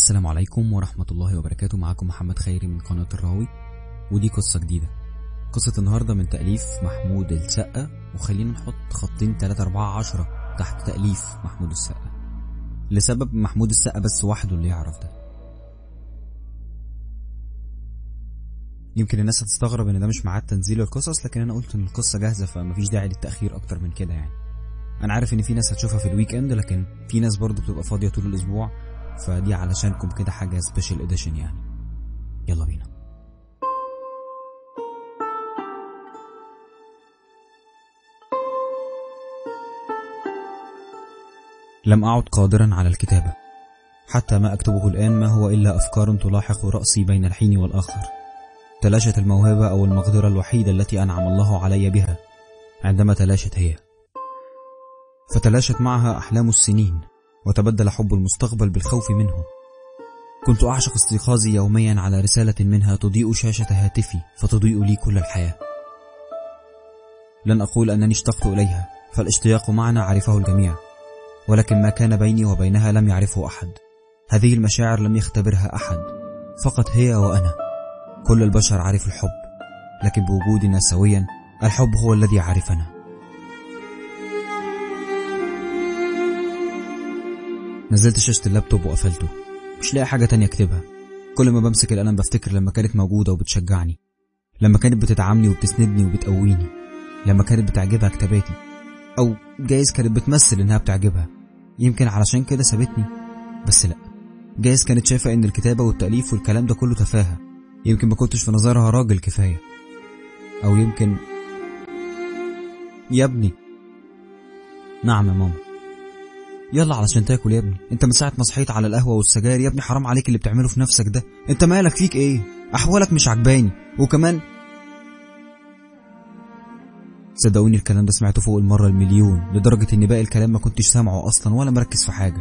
السلام عليكم ورحمة الله وبركاته معكم محمد خيري من قناة الراوي ودي قصة جديدة قصة النهاردة من تأليف محمود السقا وخلينا نحط خطين 3 4 10 تحت تأليف محمود السقا لسبب محمود السقا بس وحده اللي يعرف ده يمكن الناس هتستغرب ان ده مش ميعاد تنزيل القصص لكن انا قلت ان القصة جاهزة فمفيش داعي للتأخير اكتر من كده يعني انا عارف ان في ناس هتشوفها في الويك اند لكن في ناس برضو بتبقى فاضية طول الاسبوع فدي علشانكم كده حاجة سبيشال اديشن يعني يلا بينا لم أعد قادرا على الكتابة حتى ما أكتبه الآن ما هو إلا أفكار تلاحق رأسي بين الحين والآخر تلاشت الموهبة أو المقدرة الوحيدة التي أنعم الله علي بها عندما تلاشت هي فتلاشت معها أحلام السنين وتبدل حب المستقبل بالخوف منه كنت أعشق استيقاظي يوميا على رسالة منها تضيء شاشة هاتفي فتضيء لي كل الحياة لن أقول أنني اشتقت إليها فالاشتياق معنى عرفه الجميع ولكن ما كان بيني وبينها لم يعرفه أحد هذه المشاعر لم يختبرها أحد فقط هي وأنا كل البشر عرفوا الحب لكن بوجودنا سويا الحب هو الذي عرفنا نزلت شاشة اللابتوب وقفلته مش لاقي حاجة تانية اكتبها كل ما بمسك القلم بفتكر لما كانت موجودة وبتشجعني لما كانت بتدعمني وبتسندني وبتقويني لما كانت بتعجبها كتاباتي أو جايز كانت بتمثل إنها بتعجبها يمكن علشان كده سابتني بس لأ جايز كانت شايفة إن الكتابة والتأليف والكلام ده كله تفاهة يمكن ما كنتش في نظرها راجل كفاية أو يمكن يا ابني نعم يا ماما يلا علشان تاكل يا ابني انت من ساعه ما صحيت على القهوه والسجاير يا ابني حرام عليك اللي بتعمله في نفسك ده انت مالك فيك ايه احوالك مش عجباني وكمان صدقوني الكلام ده سمعته فوق المره المليون لدرجه ان باقي الكلام ما كنتش سامعه اصلا ولا مركز في حاجه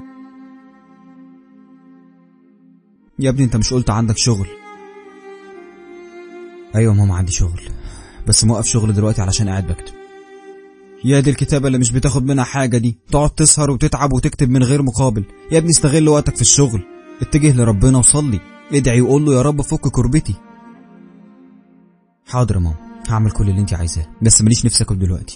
يا ابني انت مش قلت عندك شغل ايوه ماما عندي شغل بس موقف شغل دلوقتي علشان قاعد بكتب يا دي الكتابة اللي مش بتاخد منها حاجة دي تقعد تسهر وتتعب وتكتب من غير مقابل يا ابني استغل وقتك في الشغل اتجه لربنا وصلي ادعي وقول له يا رب فك كربتي حاضر يا ماما هعمل كل اللي انت عايزاه بس ماليش نفسي اكل دلوقتي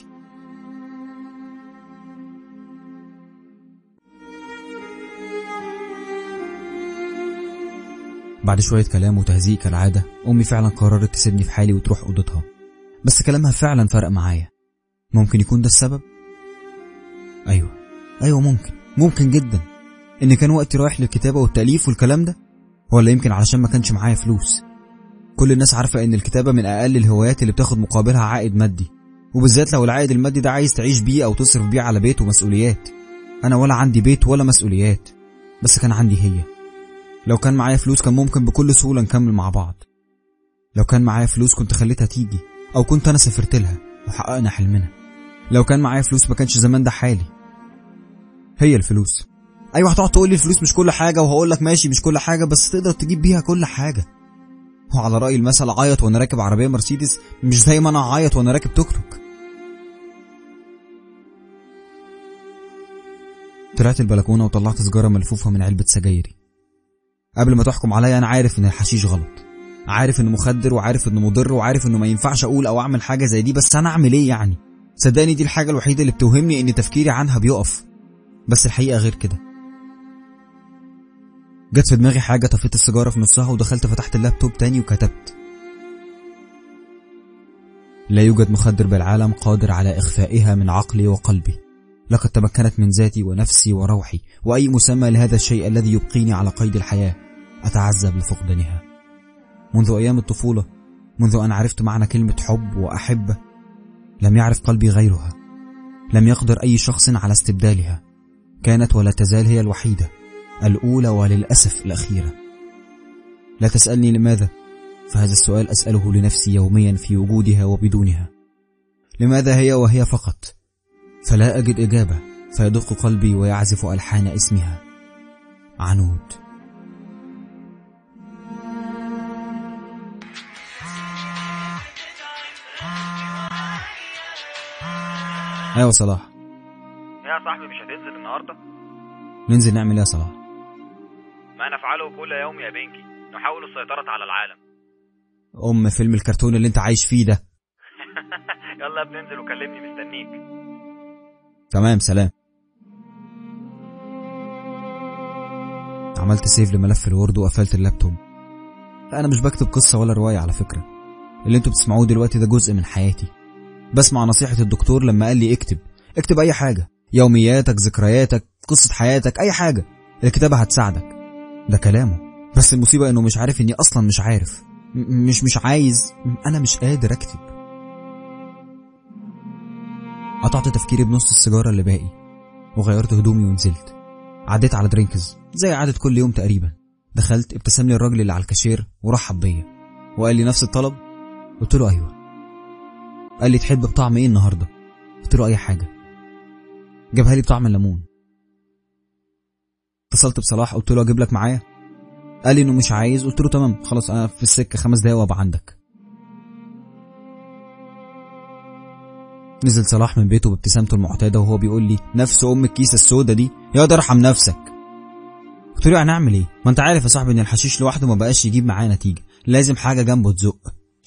بعد شوية كلام وتهزيق كالعادة أمي فعلا قررت تسيبني في حالي وتروح أوضتها بس كلامها فعلا فرق معايا ممكن يكون ده السبب ايوه ايوه ممكن ممكن جدا ان كان وقتي رايح للكتابه والتاليف والكلام ده ولا يمكن علشان ما كانش معايا فلوس كل الناس عارفه ان الكتابه من اقل الهوايات اللي بتاخد مقابلها عائد مادي وبالذات لو العائد المادي ده عايز تعيش بيه او تصرف بيه على بيت ومسؤوليات انا ولا عندي بيت ولا مسؤوليات بس كان عندي هي لو كان معايا فلوس كان ممكن بكل سهوله نكمل مع بعض لو كان معايا فلوس كنت خليتها تيجي او كنت انا سافرت لها وحققنا حلمنا لو كان معايا فلوس ما كانش زمان ده حالي هي الفلوس ايوه هتقعد تقول لي الفلوس مش كل حاجه وهقول لك ماشي مش كل حاجه بس تقدر تجيب بيها كل حاجه وعلى راي المثل عيط وانا راكب عربيه مرسيدس مش زي ما انا اعيط وانا راكب توك توك طلعت البلكونه وطلعت سيجاره ملفوفه من علبه سجايري قبل ما تحكم عليا انا عارف ان الحشيش غلط عارف انه مخدر وعارف انه مضر وعارف انه ما ينفعش اقول او اعمل حاجه زي دي بس انا اعمل ايه يعني صدقني دي الحاجة الوحيدة اللي بتوهمني ان تفكيري عنها بيقف بس الحقيقة غير كده جت في دماغي حاجة طفيت السيجارة في نصها ودخلت فتحت اللابتوب تاني وكتبت لا يوجد مخدر بالعالم قادر على إخفائها من عقلي وقلبي لقد تمكنت من ذاتي ونفسي وروحي وأي مسمى لهذا الشيء الذي يبقيني على قيد الحياة أتعذب لفقدانها منذ أيام الطفولة منذ أن عرفت معنى كلمة حب وأحبة لم يعرف قلبي غيرها لم يقدر أي شخص على استبدالها كانت ولا تزال هي الوحيدة الأولى وللأسف الأخيرة لا تسألني لماذا فهذا السؤال أسأله لنفسي يوميا في وجودها وبدونها لماذا هي وهي فقط فلا أجد إجابة فيدق قلبي ويعزف ألحان اسمها عنود ايوه صلاح يا صاحبي مش هتنزل النهارده ننزل نعمل ايه يا صلاح ما نفعله كل يوم يا بنكي نحاول السيطرة على العالم ام فيلم الكرتون اللي انت عايش فيه ده يلا بننزل وكلمني مستنيك تمام سلام عملت سيف لملف الوورد وقفلت اللابتوب لا انا مش بكتب قصة ولا رواية على فكرة اللي انتوا بتسمعوه دلوقتي ده جزء من حياتي بسمع نصيحة الدكتور لما قال لي اكتب اكتب اي حاجة يومياتك ذكرياتك قصة حياتك اي حاجة الكتابة هتساعدك ده كلامه بس المصيبة انه مش عارف اني اصلا مش عارف م- مش مش عايز انا مش قادر اكتب قطعت تفكيري بنص السيجارة اللي باقي وغيرت هدومي ونزلت عديت على درينكز زي عادة كل يوم تقريبا دخلت ابتسم لي الراجل اللي على الكاشير ورحب بيا وقال لي نفس الطلب قلت له ايوه قال لي تحب بطعم ايه النهارده قلت له اي حاجه جابها لي بطعم الليمون اتصلت بصلاح قلت له اجيب لك معايا قال لي انه مش عايز قلت له تمام خلاص انا في السكه خمس دقايق وابقى عندك نزل صلاح من بيته بابتسامته المعتاده وهو بيقول لي نفس ام الكيسه السودا دي يا ده ارحم نفسك قلت له هنعمل ايه ما انت عارف يا صاحبي ان الحشيش لوحده ما بقاش يجيب معايا نتيجه لازم حاجه جنبه تزق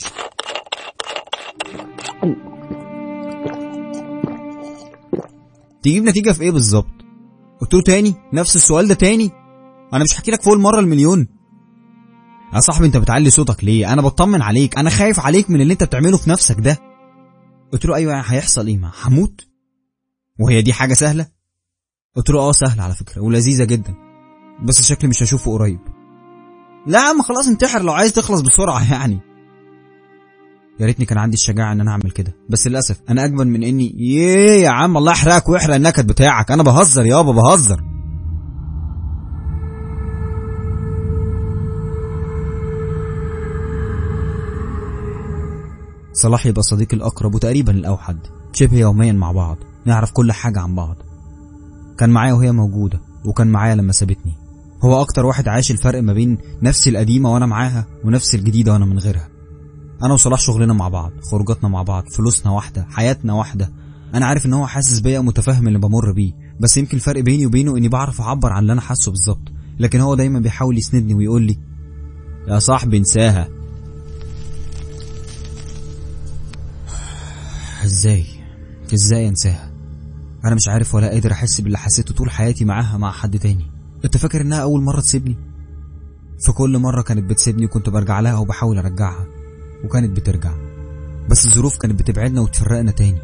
تجيب نتيجه في ايه بالظبط قلت له تاني نفس السؤال ده تاني انا مش هحكي لك فوق المره المليون يا صاحبي انت بتعلي صوتك ليه انا بطمن عليك انا خايف عليك من اللي انت بتعمله في نفسك ده قلت له ايوه يعني هيحصل ايه ما هموت وهي دي حاجه سهله قلت له اه سهله على فكره ولذيذه جدا بس شكلي مش هشوفه قريب لا يا عم خلاص انتحر لو عايز تخلص بسرعه يعني يا ريتني كان عندي الشجاعه ان انا اعمل كده بس للاسف انا اجمل من اني ييه يا عم الله يحرقك ويحرق النكد بتاعك انا بهزر يابا بهزر صلاح يبقى صديقي الأقرب وتقريبا الأوحد شبه يوميا مع بعض نعرف كل حاجة عن بعض كان معايا وهي موجودة وكان معايا لما سابتني هو أكتر واحد عاش الفرق ما بين نفسي القديمة وأنا معاها ونفسي الجديدة وأنا من غيرها أنا وصلاح شغلنا مع بعض خروجاتنا مع بعض فلوسنا واحدة حياتنا واحدة أنا عارف إن هو حاسس بيا ومتفهم اللي بمر بيه بس يمكن الفرق بيني وبينه إني بعرف أعبر عن اللي أنا حاسه بالظبط لكن هو دايما بيحاول يسندني ويقول لي يا صاحبي انساها ازاي ازاي انساها انا مش عارف ولا قادر احس باللي حسيته طول حياتي معاها مع حد تاني انت فاكر انها اول مره تسيبني في كل مره كانت بتسيبني وكنت برجع لها وبحاول ارجعها وكانت بترجع بس الظروف كانت بتبعدنا وتفرقنا تاني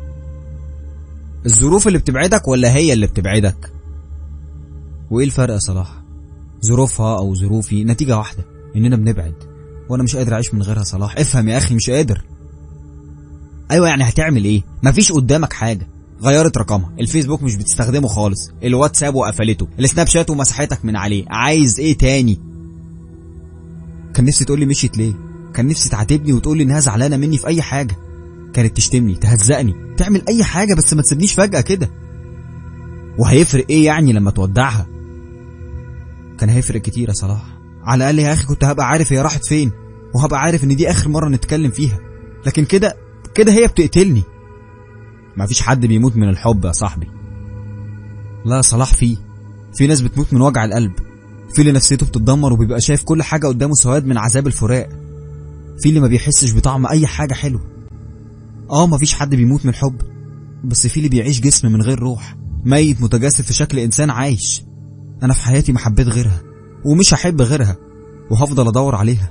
الظروف اللي بتبعدك ولا هي اللي بتبعدك وايه الفرق يا صلاح ظروفها او ظروفي نتيجه واحده اننا بنبعد وانا مش قادر اعيش من غيرها صلاح افهم يا اخي مش قادر ايوه يعني هتعمل ايه مفيش قدامك حاجه غيرت رقمها الفيسبوك مش بتستخدمه خالص الواتساب وقفلته السناب شات ومسحتك من عليه عايز ايه تاني كان نفسي تقولي مشيت ليه كان نفسي تعاتبني وتقولي انها زعلانه مني في اي حاجه كانت تشتمني تهزقني تعمل اي حاجه بس ما تسيبنيش فجاه كده وهيفرق ايه يعني لما تودعها كان هيفرق كتير يا صلاح على الاقل يا اخي كنت هبقى عارف هي راحت فين وهبقى عارف ان دي اخر مره نتكلم فيها لكن كده كده هي بتقتلني مفيش حد بيموت من الحب يا صاحبي لا يا صلاح في في ناس بتموت من وجع القلب في اللي نفسيته بتتدمر وبيبقى شايف كل حاجة قدامه سواد من عذاب الفراق في اللي ما بيحسش بطعم أي حاجة حلوة اه مفيش حد بيموت من الحب بس في اللي بيعيش جسم من غير روح ميت متجسد في شكل إنسان عايش أنا في حياتي ما حبيت غيرها ومش هحب غيرها وهفضل أدور عليها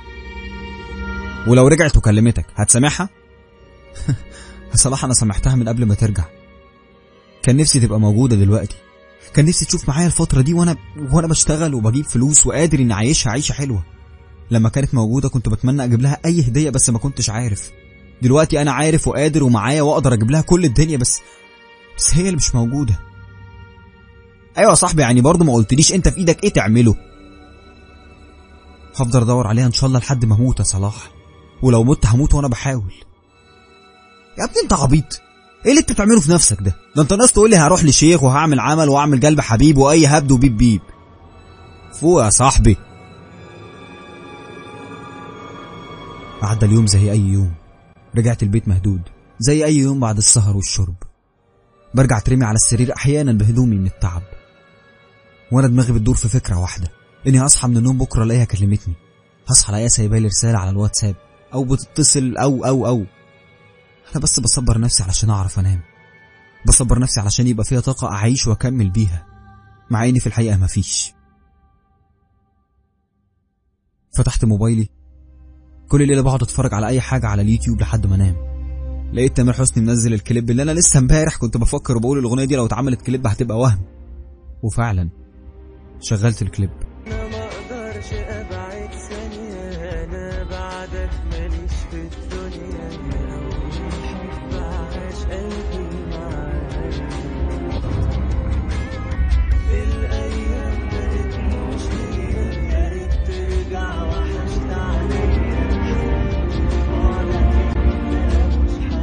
ولو رجعت وكلمتك هتسامحها؟ بصراحة أنا سامحتها من قبل ما ترجع كان نفسي تبقى موجودة دلوقتي كان نفسي تشوف معايا الفترة دي وأنا وأنا بشتغل وبجيب فلوس وقادر إني أعيشها عيشة حلوة لما كانت موجودة كنت بتمنى أجيب لها أي هدية بس ما كنتش عارف دلوقتي أنا عارف وقادر ومعايا وأقدر أجيب لها كل الدنيا بس بس هي اللي مش موجودة أيوة يا صاحبي يعني برضه ما قلتليش أنت في إيدك إيه تعمله هفضل أدور عليها إن شاء الله لحد ما أموت يا صلاح ولو مت هموت وأنا بحاول يا ابني انت عبيط ايه اللي انت بتعمله في نفسك ده ده انت ناس تقول لي هروح لشيخ وهعمل عمل واعمل قلب حبيب واي هبد وبيب بيب فوق يا صاحبي عدى اليوم زي اي يوم رجعت البيت مهدود زي اي يوم بعد السهر والشرب برجع اترمي على السرير احيانا بهدومي من التعب وانا دماغي بتدور في فكره واحده اني هصحى من النوم بكره الاقيها كلمتني هصحى الاقيها سايبه لي رساله على الواتساب او بتتصل او او او انا بس بصبر نفسي علشان اعرف انام بصبر نفسي علشان يبقى فيها طاقه اعيش واكمل بيها مع اني في الحقيقه مفيش فتحت موبايلي كل ليله بقعد اتفرج على اي حاجه على اليوتيوب لحد ما انام لقيت تامر حسني منزل الكليب اللي انا لسه امبارح كنت بفكر وبقول الاغنيه دي لو اتعملت كليب هتبقى وهم وفعلا شغلت الكليب انا ما اقدرش ابعد ثانية انا بعدك ماليش في الدنيا الحب عاش قلبي معاك الايام بقت مش هي يا ريت ترجع وحشت عليا بعدك انت مش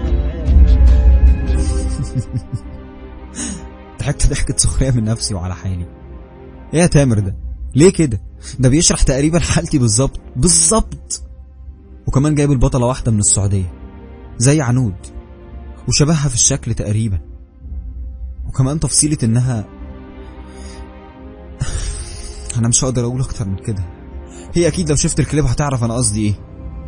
حياة ضحكت ضحكة سخرية من نفسي وعلى حالي ايه يا تامر ده ليه كده ده بيشرح تقريبا حالتي بالظبط بالظبط وكمان جايب البطلة واحدة من السعودية زي عنود وشبهها في الشكل تقريبا وكمان تفصيلة انها انا مش هقدر اقول اكتر من كده هي اكيد لو شفت الكليب هتعرف انا قصدي ايه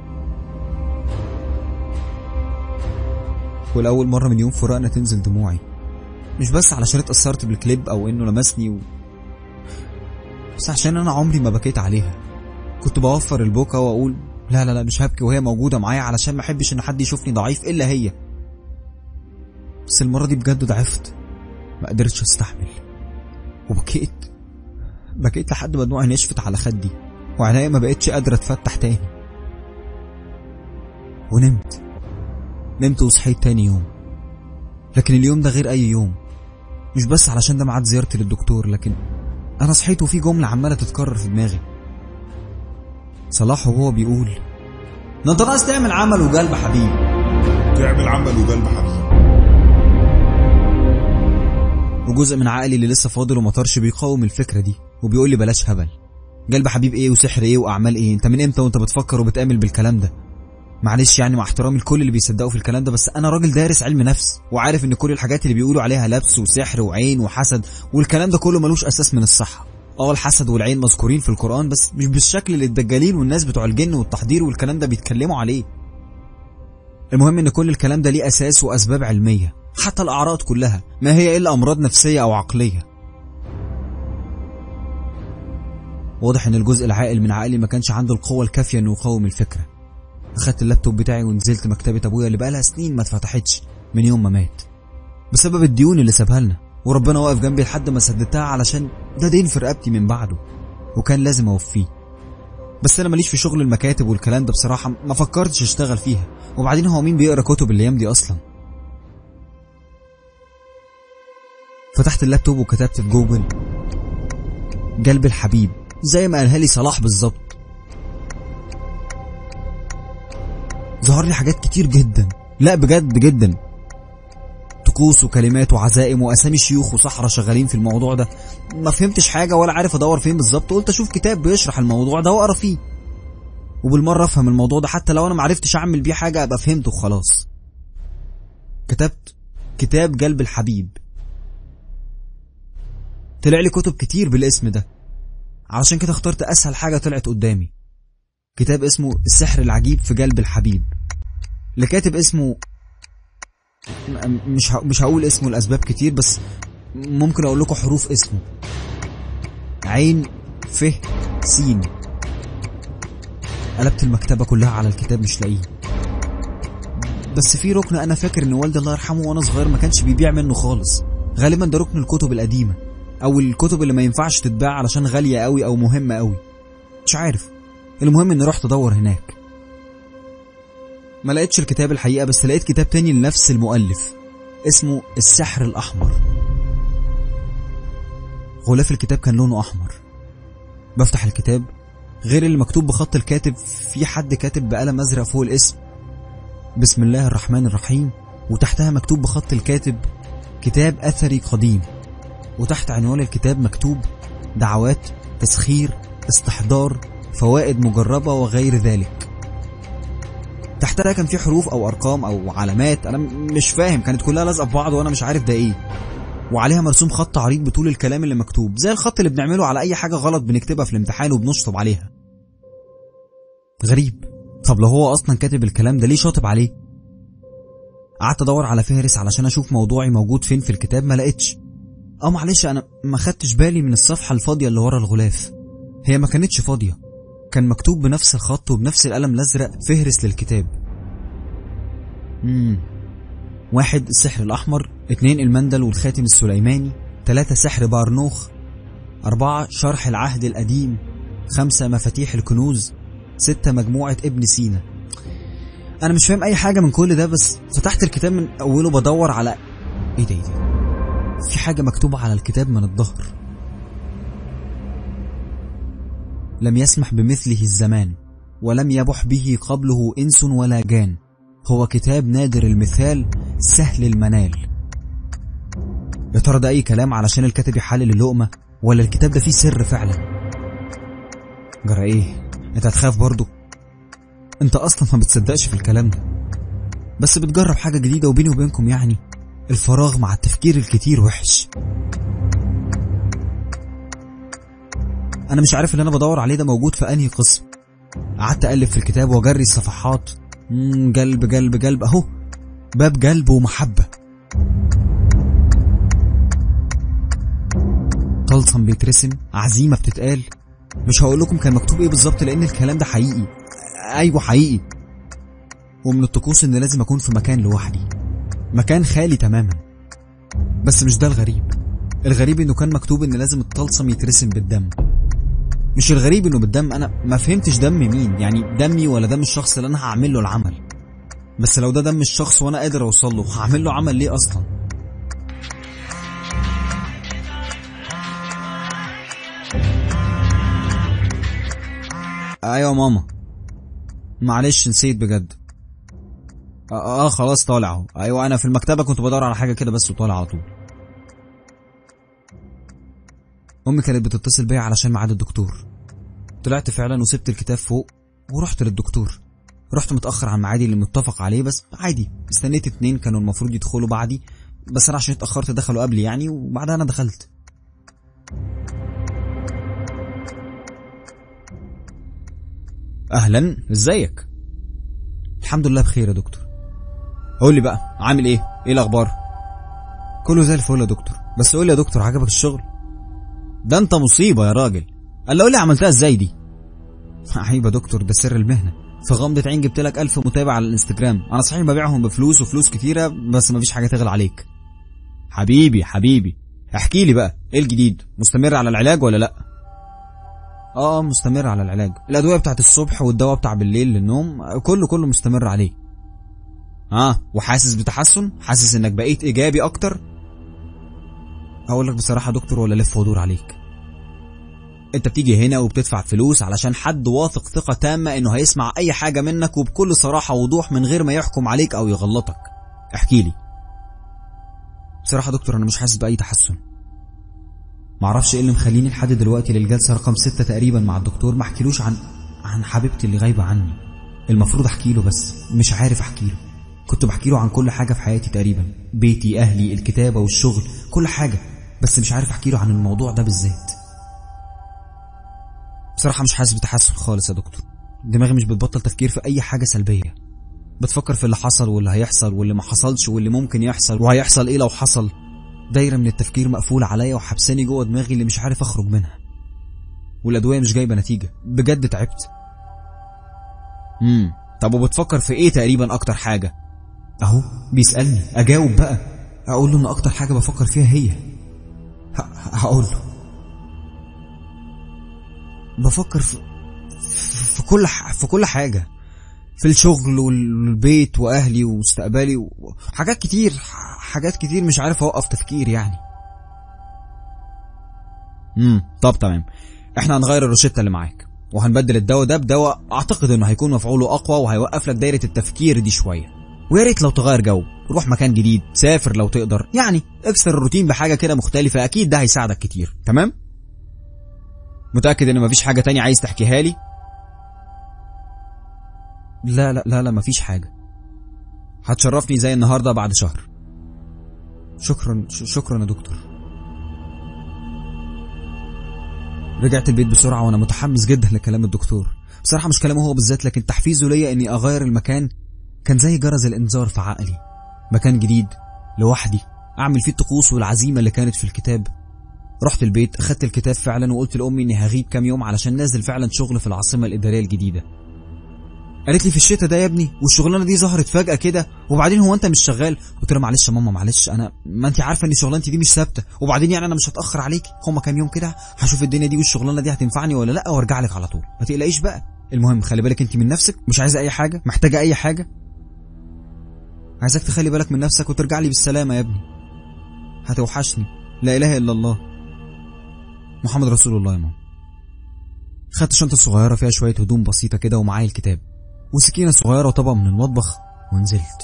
والاول مرة من يوم فراقنا تنزل دموعي مش بس علشان اتأثرت بالكليب او انه لمسني و... بس عشان انا عمري ما بكيت عليها كنت بوفر البكا واقول لا لا لا مش هبكي وهي موجودة معايا علشان ما احبش ان حد يشوفني ضعيف الا هي بس المرة دي بجد ضعفت ما قدرتش استحمل وبكيت بكيت لحد ما دموعي نشفت على خدي وعينيا ما بقتش قادرة تفتح تاني ونمت نمت وصحيت تاني يوم لكن اليوم ده غير اي يوم مش بس علشان ده ميعاد زيارتي للدكتور لكن انا صحيت وفي جملة عمالة تتكرر في دماغي صلاح وهو بيقول ده انت ناقص تعمل عمل وقلب حبيب تعمل عمل وقلب حبيب وجزء من عقلي اللي لسه فاضل ومطرش بيقاوم الفكرة دي وبيقول لي بلاش هبل قلب حبيب ايه وسحر ايه واعمال ايه انت من امتى وانت بتفكر وبتآمل بالكلام ده معلش يعني مع احترامي لكل اللي بيصدقوا في الكلام ده بس انا راجل دارس علم نفس وعارف ان كل الحاجات اللي بيقولوا عليها لبس وسحر وعين وحسد والكلام ده كله ملوش اساس من الصحه اه الحسد والعين مذكورين في القران بس مش بالشكل اللي الدجالين والناس بتوع الجن والتحضير والكلام ده بيتكلموا عليه المهم ان كل الكلام ده ليه اساس واسباب علميه حتى الاعراض كلها ما هي الا امراض نفسيه او عقليه واضح ان الجزء العاقل من عقلي ما كانش عنده القوه الكافيه انه يقاوم الفكره اخدت اللابتوب بتاعي ونزلت مكتبة ابويا اللي بقالها سنين ما اتفتحتش من يوم ما مات بسبب الديون اللي سابها لنا وربنا واقف جنبي لحد ما سددتها علشان ده دين في رقبتي من بعده وكان لازم اوفيه بس انا ماليش في شغل المكاتب والكلام ده بصراحة ما فكرتش اشتغل فيها وبعدين هو مين بيقرا كتب الايام دي اصلا فتحت اللابتوب وكتبت في جوجل قلب الحبيب زي ما قالها لي صلاح بالظبط ظهر لي حاجات كتير جدا لا بجد جدا طقوس وكلمات وعزائم واسامي شيوخ وصحراء شغالين في الموضوع ده ما فهمتش حاجه ولا عارف ادور فين بالظبط قلت اشوف كتاب بيشرح الموضوع ده واقرا فيه وبالمره افهم الموضوع ده حتى لو انا ما عرفتش اعمل بيه حاجه ابقى فهمته وخلاص كتبت كتاب قلب الحبيب طلع لي كتب كتير بالاسم ده علشان كده اخترت اسهل حاجه طلعت قدامي كتاب اسمه السحر العجيب في قلب الحبيب لكاتب اسمه م- مش ه- مش هقول اسمه لاسباب كتير بس ممكن اقول لكم حروف اسمه عين ف سين قلبت المكتبه كلها على الكتاب مش لاقيه بس في ركن انا فاكر ان والدي الله يرحمه وانا صغير ما كانش بيبيع منه خالص غالبا ده ركن الكتب القديمه او الكتب اللي ما ينفعش تتباع علشان غاليه قوي او مهمه قوي مش عارف المهم اني رحت ادور هناك ما لقيتش الكتاب الحقيقه بس لقيت كتاب تاني لنفس المؤلف اسمه السحر الاحمر غلاف الكتاب كان لونه احمر بفتح الكتاب غير اللي مكتوب بخط الكاتب في حد كاتب بقلم ازرق فوق الاسم بسم الله الرحمن الرحيم وتحتها مكتوب بخط الكاتب كتاب اثري قديم وتحت عنوان الكتاب مكتوب دعوات تسخير استحضار فوائد مجربة وغير ذلك تحتها كان في حروف او ارقام او علامات انا م- مش فاهم كانت كلها لازقه في بعض وانا مش عارف ده ايه وعليها مرسوم خط عريض بطول الكلام اللي مكتوب زي الخط اللي بنعمله على اي حاجه غلط بنكتبها في الامتحان وبنشطب عليها غريب طب لو هو اصلا كاتب الكلام ده ليه شاطب عليه قعدت ادور على فهرس علشان اشوف موضوعي موجود فين في الكتاب ما لقيتش اه معلش انا ما خدتش بالي من الصفحه الفاضيه اللي ورا الغلاف هي ما كانتش فاضيه كان مكتوب بنفس الخط وبنفس القلم الازرق فهرس للكتاب امم واحد السحر الأحمر اتنين المندل والخاتم السليماني تلاتة سحر بارنوخ أربعة شرح العهد القديم خمسة مفاتيح الكنوز ستة مجموعة ابن سينا أنا مش فاهم أي حاجة من كل ده بس فتحت الكتاب من أوله بدور على إيه ده إيه ده في حاجة مكتوبة على الكتاب من الظهر لم يسمح بمثله الزمان ولم يبح به قبله إنس ولا جان هو كتاب نادر المثال سهل المنال يا ترى ده اي كلام علشان الكاتب يحلل اللقمه ولا الكتاب ده فيه سر فعلا جرى ايه انت هتخاف برضه انت اصلا ما بتصدقش في الكلام ده بس بتجرب حاجه جديده وبيني وبينكم يعني الفراغ مع التفكير الكتير وحش انا مش عارف اللي انا بدور عليه ده موجود في انهي قسم قعدت اقلب في الكتاب واجري الصفحات مم، قلب قلب قلب اهو باب قلب ومحبة طلسم بيترسم عزيمة بتتقال مش هقول لكم كان مكتوب ايه بالظبط لان الكلام ده حقيقي ايوه حقيقي ومن الطقوس ان لازم اكون في مكان لوحدي مكان خالي تماما بس مش ده الغريب الغريب انه كان مكتوب ان لازم الطلسم يترسم بالدم مش الغريب انه بالدم انا ما فهمتش دم مين يعني دمي ولا دم الشخص اللي انا هعمل له العمل بس لو ده دم الشخص وانا قادر اوصل له هعمل له عمل ليه اصلا ايوه ماما معلش نسيت بجد اه, آه خلاص طالع اهو ايوه انا في المكتبه كنت بدور على حاجه كده بس وطالع على طول امي كانت بتتصل بيا علشان ميعاد الدكتور طلعت فعلا وسبت الكتاب فوق ورحت للدكتور رحت متاخر عن ميعادي اللي متفق عليه بس عادي استنيت اتنين كانوا المفروض يدخلوا بعدي بس انا عشان اتاخرت دخلوا قبلي يعني وبعدها انا دخلت اهلا ازيك الحمد لله بخير يا دكتور قول لي بقى عامل ايه ايه الاخبار كله زي الفل يا دكتور بس قول لي يا دكتور عجبك الشغل ده انت مصيبه يا راجل قال قول لي عملتها ازاي دي عيب يا دكتور ده سر المهنه في غمضة عين جبت لك ألف متابع على الانستجرام أنا صحيح ببيعهم بفلوس وفلوس كتيرة بس مفيش حاجة تغلى عليك حبيبي حبيبي احكي لي بقى ايه الجديد مستمر على العلاج ولا لا اه مستمر على العلاج الأدوية بتاعت الصبح والدواء بتاع بالليل للنوم كله كله مستمر عليه اه وحاسس بتحسن حاسس انك بقيت ايجابي اكتر اقول لك بصراحة يا دكتور ولا لف ودور عليك انت بتيجي هنا وبتدفع فلوس علشان حد واثق ثقة تامة انه هيسمع اي حاجة منك وبكل صراحة ووضوح من غير ما يحكم عليك او يغلطك احكي لي بصراحة يا دكتور انا مش حاسس باي تحسن معرفش ايه اللي مخليني لحد دلوقتي للجلسة رقم ستة تقريبا مع الدكتور ما احكيلوش عن عن حبيبتي اللي غايبة عني المفروض احكي له بس مش عارف احكي له كنت بحكي له عن كل حاجة في حياتي تقريبا بيتي اهلي الكتابة والشغل كل حاجة بس مش عارف احكي له عن الموضوع ده بالذات بصراحة مش حاسس بتحسن خالص يا دكتور دماغي مش بتبطل تفكير في أي حاجة سلبية بتفكر في اللي حصل واللي هيحصل واللي ما حصلش واللي ممكن يحصل وهيحصل ايه لو حصل دايرة من التفكير مقفولة عليا وحبساني جوه دماغي اللي مش عارف اخرج منها والأدوية مش جايبة نتيجة بجد تعبت امم طب وبتفكر في ايه تقريبا أكتر حاجة أهو بيسألني أجاوب بقى أقول له إن أكتر حاجة بفكر فيها هي ه- هقول له بفكر في في في كل ح... في كل حاجة في الشغل والبيت وأهلي ومستقبلي وحاجات كتير ح- حاجات كتير مش عارف أوقف تفكير يعني امم طب تمام احنا هنغير الروشتة اللي معاك وهنبدل الدواء ده بدواء اعتقد انه هيكون مفعوله اقوى وهيوقف لك دايرة التفكير دي شوية ويا ريت لو تغير جو روح مكان جديد سافر لو تقدر يعني اكسر الروتين بحاجة كده مختلفة اكيد ده هيساعدك كتير تمام متأكد ان مفيش حاجة تانية عايز تحكيها لي لا لا لا لا مفيش حاجة هتشرفني زي النهاردة بعد شهر شكرا ش- شكرا يا دكتور رجعت البيت بسرعة وأنا متحمس جدا لكلام الدكتور بصراحة مش كلامه هو بالذات لكن تحفيزه ليا إني أغير المكان كان زي جرس الإنذار في عقلي مكان جديد لوحدي أعمل فيه الطقوس والعزيمة اللي كانت في الكتاب رحت البيت أخدت الكتاب فعلا وقلت لأمي إني هغيب كام يوم علشان نازل فعلا شغل في العاصمة الإدارية الجديدة قالت لي في الشتاء ده يا ابني والشغلانه دي ظهرت فجاه كده وبعدين هو انت مش شغال قلت لها معلش يا ماما معلش انا ما انت عارفه ان شغلانتي دي مش ثابته وبعدين يعني انا مش هتاخر عليك هما كام يوم كده هشوف الدنيا دي والشغلانه دي هتنفعني ولا لا وارجع لك على طول ما تقلقيش بقى المهم خلي بالك انت من نفسك مش عايزه اي حاجه محتاجه اي حاجه عايزك تخلي بالك من نفسك وترجع لي بالسلامه يا ابني هتوحشني لا اله الا الله محمد رسول الله يا ماما خدت شنطه صغيره فيها شويه هدوم بسيطه كده ومعايا الكتاب وسكينة صغيرة وطبق من المطبخ ونزلت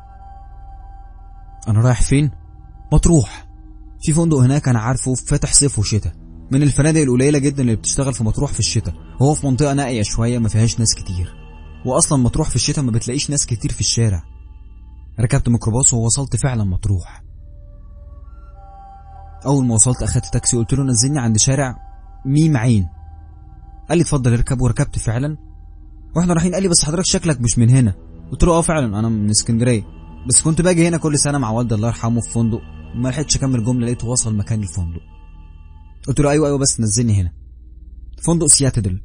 أنا رايح فين؟ مطروح في فندق هناك أنا عارفه فاتح صيف وشتاء من الفنادق القليلة جدا اللي بتشتغل في مطروح في الشتاء وهو في منطقة نائية شوية ما فيهاش ناس كتير وأصلا مطروح في الشتاء ما بتلاقيش ناس كتير في الشارع ركبت ميكروباص ووصلت فعلا مطروح أول ما وصلت أخدت تاكسي قلت له نزلني عند شارع ميم عين قال لي اتفضل اركب وركبت فعلا واحنا رايحين قال لي بس حضرتك شكلك مش من هنا قلت له اه فعلا انا من اسكندريه بس كنت باجي هنا كل سنه مع والدي الله يرحمه في فندق ما لحقتش اكمل جمله لقيته وصل مكان الفندق قلت له ايوه ايوه بس نزلني هنا فندق سياتدل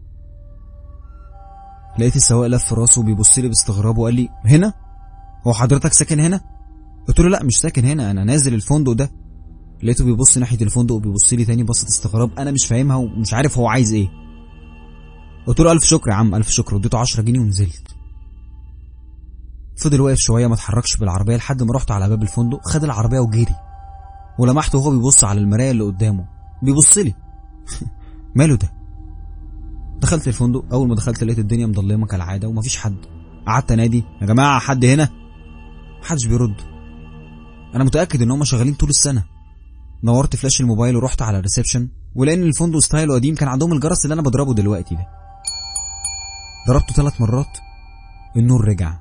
لقيت السواق لف راسه وبيبص لي باستغراب وقال لي هنا هو حضرتك ساكن هنا قلت له لا مش ساكن هنا انا نازل الفندق ده لقيته بيبص ناحيه الفندق وبيبص لي تاني بصه استغراب انا مش فاهمها ومش عارف هو عايز ايه قلت له ألف شكر يا عم ألف شكر اديته 10 جنيه ونزلت فضل واقف شوية ما اتحركش بالعربية لحد ما رحت على باب الفندق خد العربية وجري ولمحته وهو بيبص على المراية اللي قدامه بيبص لي ماله ده دخلت الفندق أول ما دخلت لقيت الدنيا مضلمة كالعادة ومفيش حد قعدت انادي يا جماعة حد هنا محدش بيرد أنا متأكد إن هم شغالين طول السنة نورت فلاش الموبايل ورحت على الريسبشن ولان الفندق ستايله قديم كان عندهم الجرس اللي انا بضربه دلوقتي ده ضربته ثلاث مرات النور رجع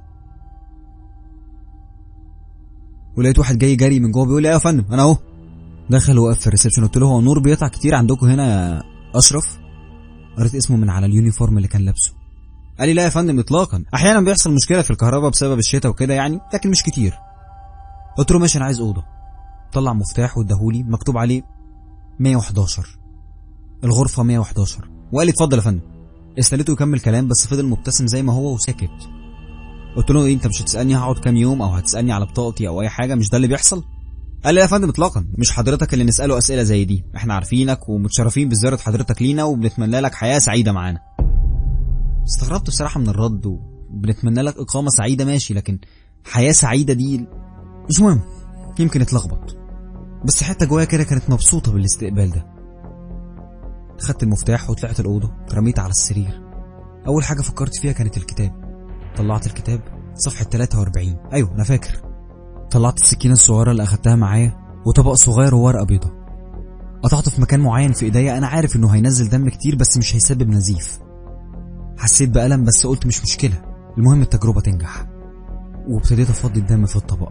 ولقيت واحد جاي جري من جوه بيقول لي ايه يا فندم انا اهو دخل وقف في الريسبشن قلت له هو النور بيقطع كتير عندكم هنا يا اشرف قريت اسمه من على اليونيفورم اللي كان لابسه قال لي لا يا فندم اطلاقا احيانا بيحصل مشكله في الكهرباء بسبب الشتاء وكده يعني لكن مش كتير قلت له ماشي انا عايز اوضه طلع مفتاح واداهولي مكتوب عليه 111 الغرفة 111 وقال لي اتفضل يا فندم استنيته يكمل كلام بس فضل مبتسم زي ما هو وساكت قلت له إيه انت مش هتسالني هقعد كام يوم او هتسالني على بطاقتي او اي حاجه مش ده اللي بيحصل قال لي لا يا فندم اطلاقا مش حضرتك اللي نساله اسئله زي دي احنا عارفينك ومتشرفين بزياره حضرتك لينا وبنتمنى لك حياه سعيده معانا استغربت بصراحه من الرد وبنتمنى لك اقامه سعيده ماشي لكن حياه سعيده دي مش مهم يمكن اتلخبط بس حتى جوايا كده كانت مبسوطه بالاستقبال ده خدت المفتاح وطلعت الأوضة اترميت على السرير أول حاجة فكرت فيها كانت الكتاب طلعت الكتاب صفحة 43 أيوة أنا فاكر طلعت السكينة الصغيرة اللي أخدتها معايا وطبق صغير وورقة بيضة قطعته في مكان معين في إيديا أنا عارف إنه هينزل دم كتير بس مش هيسبب نزيف حسيت بألم بس قلت مش مشكلة المهم التجربة تنجح وابتديت أفضي الدم في الطبق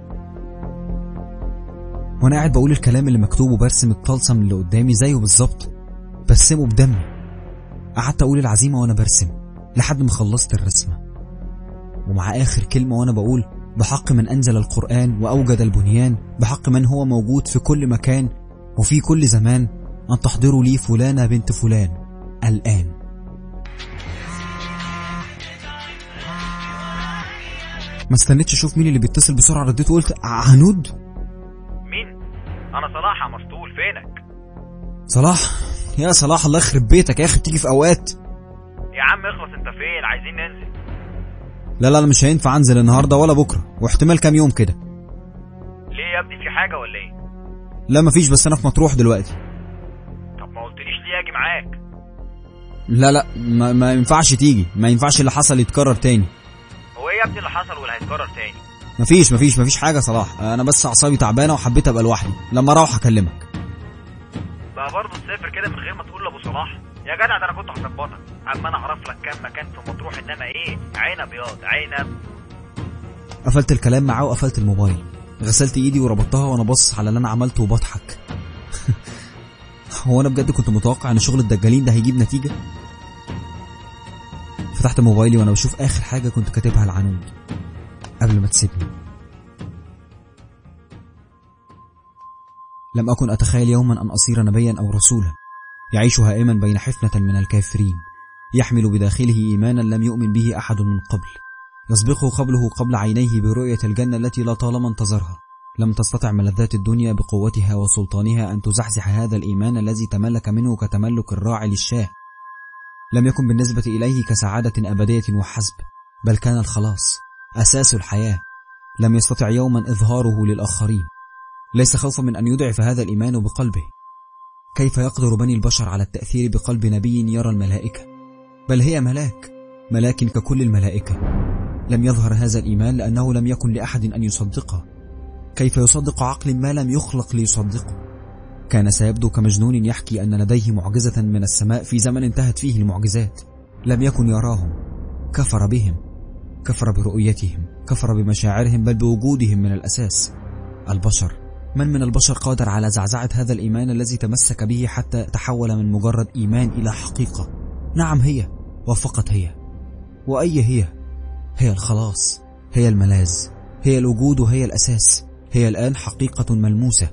وأنا قاعد بقول الكلام اللي مكتوب وبرسم الطلسم اللي قدامي زيه بالظبط برسمه بدم قعدت اقول العزيمه وانا برسم لحد ما خلصت الرسمه ومع اخر كلمه وانا بقول بحق من انزل القران واوجد البنيان بحق من هو موجود في كل مكان وفي كل زمان ان تحضروا لي فلانه بنت فلان الان ما استنيتش اشوف مين اللي بيتصل بسرعه رديت وقلت عنود مين انا صلاح يا مسطول فينك صلاح يا صلاح الله يخرب بيتك يا اخي بتيجي في اوقات يا عم اخلص انت فين عايزين ننزل لا لا لا مش هينفع انزل النهارده ولا بكره واحتمال كام يوم كده ليه يا ابني في حاجه ولا ايه لا مفيش بس انا في مطروح دلوقتي طب ما قلتليش ليه اجي معاك لا لا ما, ما ينفعش تيجي ما ينفعش اللي حصل يتكرر تاني هو ايه يا ابني اللي حصل واللي هيتكرر تاني مفيش مفيش مفيش حاجه يا صلاح انا بس اعصابي تعبانه وحبيت ابقى لوحدي لما اروح اكلمك بقى برضه تسافر كده من غير ما تقول لابو صلاح يا جدع ده انا كنت هظبطك اما انا اعرف لك كام مكان في مطروح انما ايه عين ابيض عنب قفلت الكلام معاه وقفلت الموبايل غسلت ايدي وربطتها وانا باصص على اللي انا عملته وبضحك هو انا بجد كنت متوقع ان شغل الدجالين ده هيجيب نتيجه فتحت موبايلي وانا بشوف اخر حاجه كنت كاتبها العنود قبل ما تسيبني لم اكن اتخيل يوما ان اصير نبيا او رسولا يعيش هائما بين حفنه من الكافرين يحمل بداخله ايمانا لم يؤمن به احد من قبل يسبقه قبله قبل عينيه برؤيه الجنه التي لا طالما انتظرها لم تستطع ملذات الدنيا بقوتها وسلطانها أن تزحزح هذا الإيمان الذي تملك منه كتملك الراعي للشاه لم يكن بالنسبة إليه كسعادة أبدية وحسب بل كان الخلاص أساس الحياة لم يستطع يوما إظهاره للآخرين ليس خوفا من أن يضعف هذا الإيمان بقلبه كيف يقدر بني البشر على التأثير بقلب نبي يرى الملائكة بل هي ملاك ملاك ككل الملائكة لم يظهر هذا الإيمان لأنه لم يكن لأحد أن يصدقه كيف يصدق عقل ما لم يخلق ليصدقه كان سيبدو كمجنون يحكي أن لديه معجزة من السماء في زمن انتهت فيه المعجزات لم يكن يراهم كفر بهم كفر برؤيتهم كفر بمشاعرهم بل بوجودهم من الأساس البشر من من البشر قادر على زعزعة هذا الإيمان الذي تمسك به حتى تحول من مجرد إيمان إلى حقيقة نعم هي وفقط هي وأي هي هي الخلاص هي الملاذ هي الوجود وهي الأساس هي الآن حقيقة ملموسة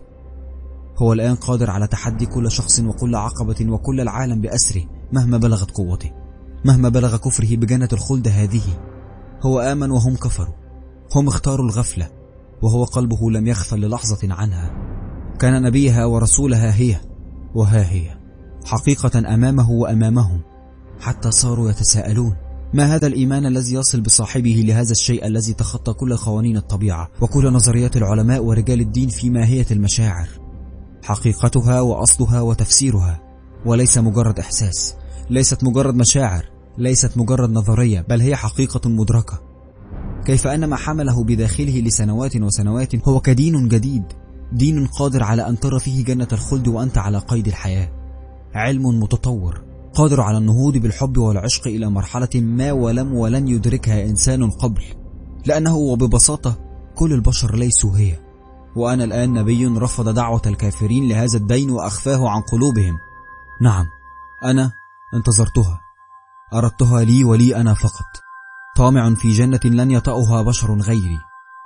هو الآن قادر على تحدي كل شخص وكل عقبة وكل العالم بأسره مهما بلغت قوته مهما بلغ كفره بجنة الخلد هذه هو آمن وهم كفروا هم اختاروا الغفلة وهو قلبه لم يغفل للحظة عنها كان نبيها ورسولها هي وها هي حقيقة أمامه وأمامهم حتى صاروا يتساءلون ما هذا الإيمان الذي يصل بصاحبه لهذا الشيء الذي تخطى كل قوانين الطبيعة وكل نظريات العلماء ورجال الدين في ماهية المشاعر حقيقتها وأصلها وتفسيرها وليس مجرد إحساس ليست مجرد مشاعر ليست مجرد نظرية بل هي حقيقة مدركة كيف أن ما حمله بداخله لسنوات وسنوات هو كدين جديد دين قادر على أن ترى فيه جنة الخلد وأنت على قيد الحياة علم متطور قادر على النهوض بالحب والعشق إلى مرحلة ما ولم ولن يدركها إنسان قبل لأنه وببساطة كل البشر ليسوا هي وأنا الآن نبي رفض دعوة الكافرين لهذا الدين وأخفاه عن قلوبهم نعم أنا انتظرتها أردتها لي ولي أنا فقط طامع في جنة لن يطأها بشر غيري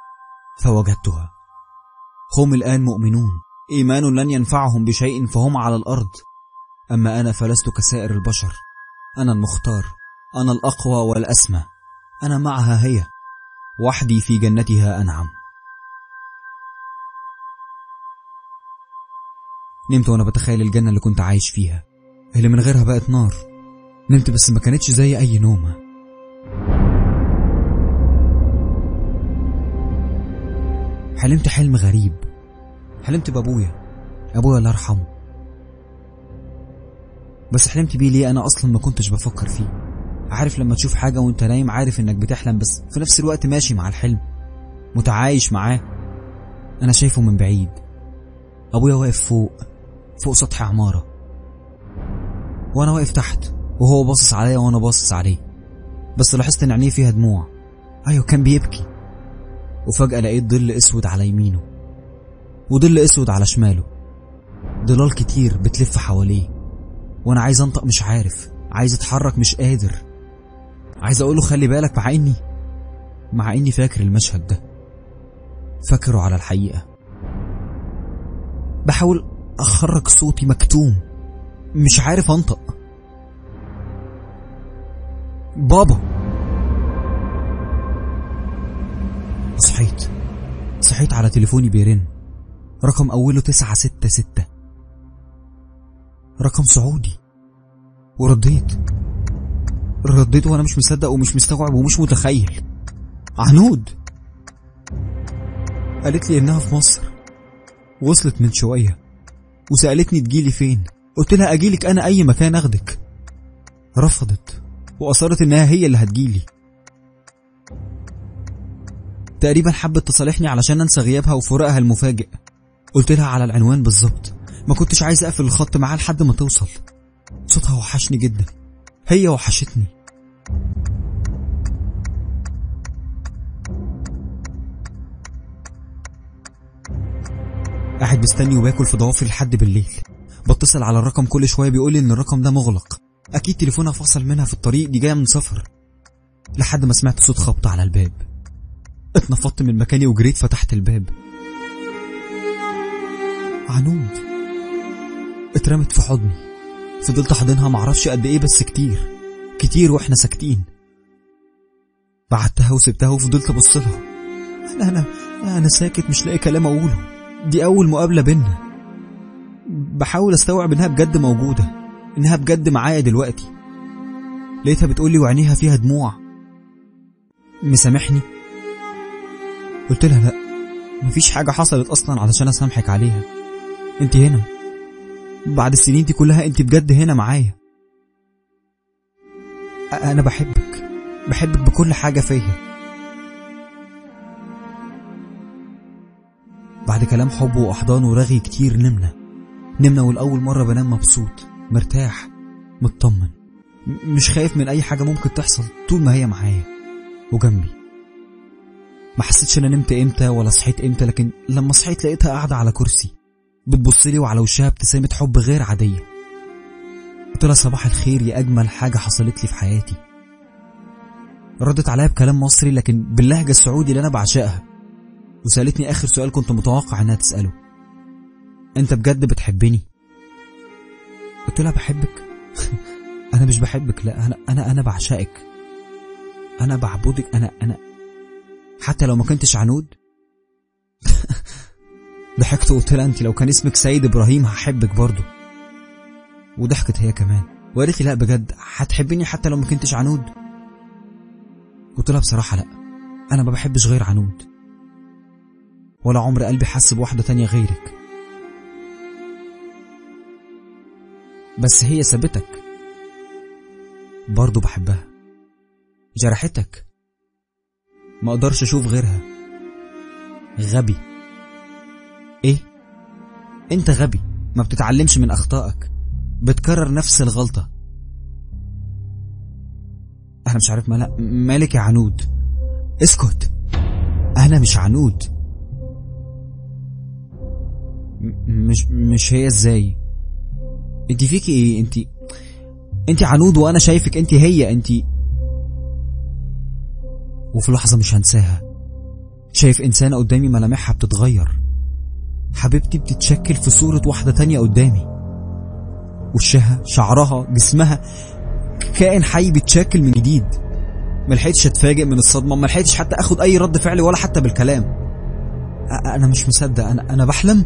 فوجدتها هم الآن مؤمنون إيمان لن ينفعهم بشيء فهم على الأرض أما أنا فلست كسائر البشر أنا المختار أنا الأقوى والأسمى أنا معها هي وحدي في جنتها أنعم نمت وأنا بتخيل الجنة اللي كنت عايش فيها اللي من غيرها بقت نار نمت بس ما كانتش زي أي نومة حلمت حلم غريب حلمت بأبويا أبويا الله يرحمه بس حلمت بيه ليه أنا أصلا ما كنتش بفكر فيه عارف لما تشوف حاجة وانت نايم عارف انك بتحلم بس في نفس الوقت ماشي مع الحلم متعايش معاه أنا شايفه من بعيد أبويا واقف فوق فوق سطح عمارة وأنا واقف تحت وهو باصص عليا وأنا باصص عليه بس لاحظت إن عينيه فيها دموع أيوة كان بيبكي وفجأة لقيت ظل أسود على يمينه وظل أسود على شماله ضلال كتير بتلف حواليه وأنا عايز أنطق مش عارف عايز أتحرك مش قادر عايز أقوله خلي بالك مع إني مع إني فاكر المشهد ده فاكره على الحقيقة بحاول أخرج صوتي مكتوم مش عارف أنطق بابا صحيت صحيت على تليفوني بيرن رقم أوله تسعة ستة ستة رقم سعودي ورديت رديت وأنا مش مصدق ومش مستوعب ومش متخيل عنود قالت لي إنها في مصر وصلت من شوية وسألتني تجيلي فين قلت لها أجيلك أنا أي مكان أخدك رفضت وأصرت إنها هي اللي هتجيلي تقريبا حبت تصالحني علشان أنسى غيابها وفراقها المفاجئ قلت لها على العنوان بالظبط ما كنتش عايز أقفل الخط معاها لحد ما توصل صوتها وحشني جدا هي وحشتني قاعد مستني وباكل في ضوافري لحد بالليل بتصل على الرقم كل شويه بيقول لي ان الرقم ده مغلق اكيد تليفونها فصل منها في الطريق دي جايه من سفر لحد ما سمعت صوت خبط على الباب اتنفضت من مكاني وجريت فتحت الباب عنود اترمت في حضني فضلت احضنها معرفش قد ايه بس كتير كتير واحنا ساكتين بعدتها وسبتها وفضلت ابص لها انا انا انا ساكت مش لاقي كلام اقوله دي اول مقابله بينا بحاول استوعب انها بجد موجوده انها بجد معايا دلوقتي لقيتها بتقولي وعينيها فيها دموع مسامحني قلت لها لا مفيش حاجه حصلت اصلا علشان اسامحك عليها انت هنا بعد السنين دي كلها انت بجد هنا معايا أ- انا بحبك بحبك بكل حاجه فيا بعد كلام حب واحضان ورغي كتير نمنا نمنا والاول مره بنام مبسوط مرتاح مطمن م- مش خايف من اي حاجه ممكن تحصل طول ما هي معايا وجنبي ما حسيتش انا نمت امتى ولا صحيت امتى لكن لما صحيت لقيتها قاعده على كرسي بتبص لي وعلى وشها ابتسامه حب غير عاديه قلت لها صباح الخير يا اجمل حاجه حصلت لي في حياتي ردت عليا بكلام مصري لكن باللهجه السعودي اللي انا بعشقها وسالتني اخر سؤال كنت متوقع انها تساله انت بجد بتحبني قلت لها بحبك انا مش بحبك لا انا انا انا بعشقك انا بعبدك انا انا حتى لو ما كنتش عنود ضحكت وقلت لها انت لو كان اسمك سيد ابراهيم هحبك برضه وضحكت هي كمان وقالت لي لا بجد هتحبني حتى لو ما كنتش عنود قلت لها بصراحه لا انا ما بحبش غير عنود ولا عمر قلبي حس بواحده تانية غيرك بس هي سابتك برضه بحبها جرحتك ما اقدرش اشوف غيرها غبي ايه انت غبي ما بتتعلمش من اخطائك بتكرر نفس الغلطة انا مش عارف مالك مالك يا عنود اسكت انا مش عنود م- مش مش هي ازاي انت فيكي ايه انت انت عنود وانا شايفك انت هي انت وفي لحظة مش هنساها شايف إنسانة قدامي ملامحها بتتغير حبيبتي بتتشكل في صورة واحدة تانية قدامي وشها شعرها جسمها كائن حي بيتشكل من جديد ملحقتش اتفاجئ من الصدمة ملحقتش حتى اخد اي رد فعل ولا حتى بالكلام أ- انا مش مصدق انا انا بحلم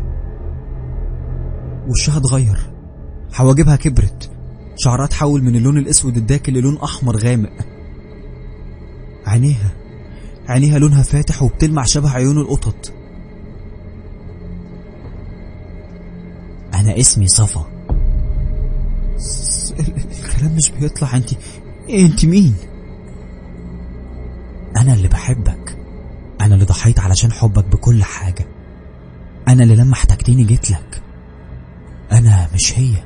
وشها اتغير حواجبها كبرت شعرها اتحول من اللون الاسود الداكن للون احمر غامق عينيها عينيها لونها فاتح وبتلمع شبه عيون القطط انا اسمي صفا س- الكلام مش بيطلع انت انت مين انا اللي بحبك انا اللي ضحيت علشان حبك بكل حاجه انا اللي لما احتجتني جيت لك انا مش هي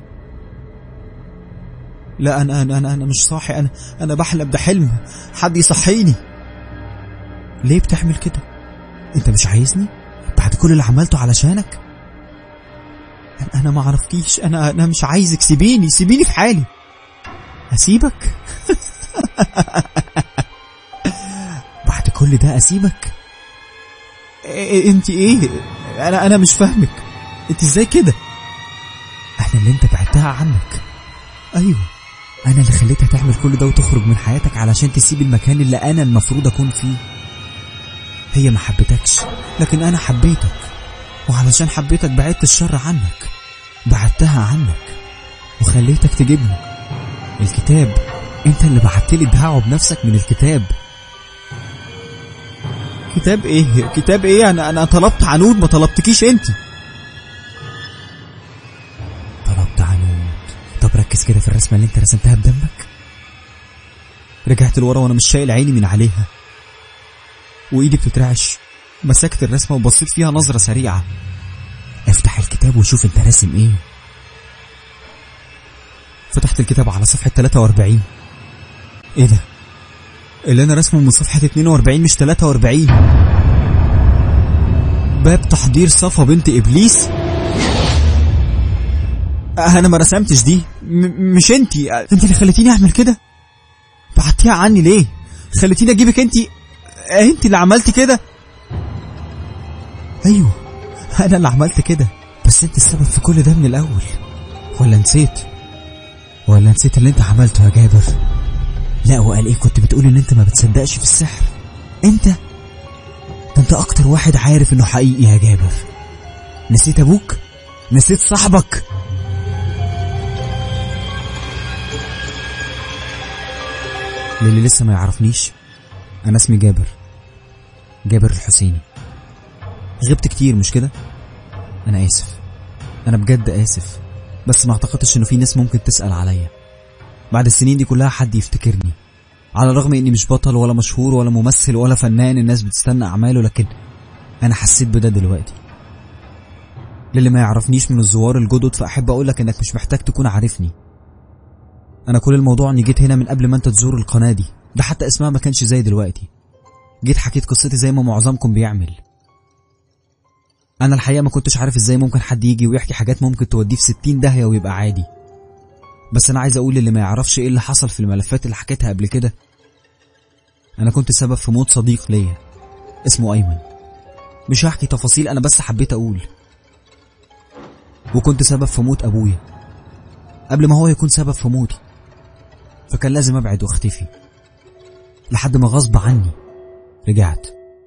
لا انا انا انا, أنا مش صاحي انا انا بحلم ده حلم حد يصحيني ليه بتعمل كده انت مش عايزني بعد كل اللي عملته علشانك أنا- انا ما اعرفكيش انا انا مش عايزك سيبيني سيبيني في حالي اسيبك بعد كل ده اسيبك إيه- انت ايه انا انا مش فاهمك انت ازاي كده انا اللي انت بعدتها عنك ايوه انا اللي خليتها تعمل كل ده وتخرج من حياتك علشان تسيب المكان اللي انا المفروض اكون فيه هي ما حبتكش لكن انا حبيتك وعلشان حبيتك بعدت الشر عنك بعدتها عنك وخليتك تجيبني الكتاب انت اللي بعت لي الدعوه بنفسك من الكتاب كتاب ايه كتاب ايه انا انا طلبت عنود ما طلبتكيش انت طلبت عنود طب ركز كده في الرسمه اللي انت رسمتها بدمك رجعت لورا وانا مش شايل عيني من عليها وايدي بتترعش مسكت الرسمه وبصيت فيها نظره سريعه افتح الكتاب وشوف انت راسم ايه فتحت الكتاب على صفحه 43 ايه ده اللي انا رسمه من صفحه 42 مش 43 باب تحضير صفا بنت ابليس انا ما رسمتش دي م- مش انتي انت اللي خليتيني اعمل كده بعتيها عني ليه خليتيني اجيبك انتي انت اللي عملتي كده ايوه انا اللي عملت كده بس انت السبب في كل ده من الاول ولا نسيت ولا نسيت اللي انت عملته يا جابر لا وقال ايه كنت بتقول ان انت ما بتصدقش في السحر انت ده انت اكتر واحد عارف انه حقيقي يا جابر نسيت ابوك نسيت صاحبك للي لسه ما يعرفنيش انا اسمي جابر جابر الحسيني غبت كتير مش كده انا اسف انا بجد اسف بس ما اعتقدتش انه في ناس ممكن تسأل عليا بعد السنين دي كلها حد يفتكرني على الرغم اني مش بطل ولا مشهور ولا ممثل ولا فنان الناس بتستنى اعماله لكن انا حسيت بده دلوقتي للي ما يعرفنيش من الزوار الجدد فاحب اقولك انك مش محتاج تكون عارفني انا كل الموضوع اني جيت هنا من قبل ما انت تزور القناه دي ده حتى اسمها ما كانش زي دلوقتي جيت حكيت قصتي زي ما معظمكم بيعمل انا الحقيقه ما كنتش عارف ازاي ممكن حد يجي ويحكي حاجات ممكن توديه في ستين داهيه ويبقى عادي بس انا عايز اقول للي ما يعرفش ايه اللي حصل في الملفات اللي حكيتها قبل كده انا كنت سبب في موت صديق ليا اسمه ايمن مش هحكي تفاصيل انا بس حبيت اقول وكنت سبب في موت ابويا قبل ما هو يكون سبب في موتي فكان لازم ابعد واختفي لحد ما غصب عني رجعت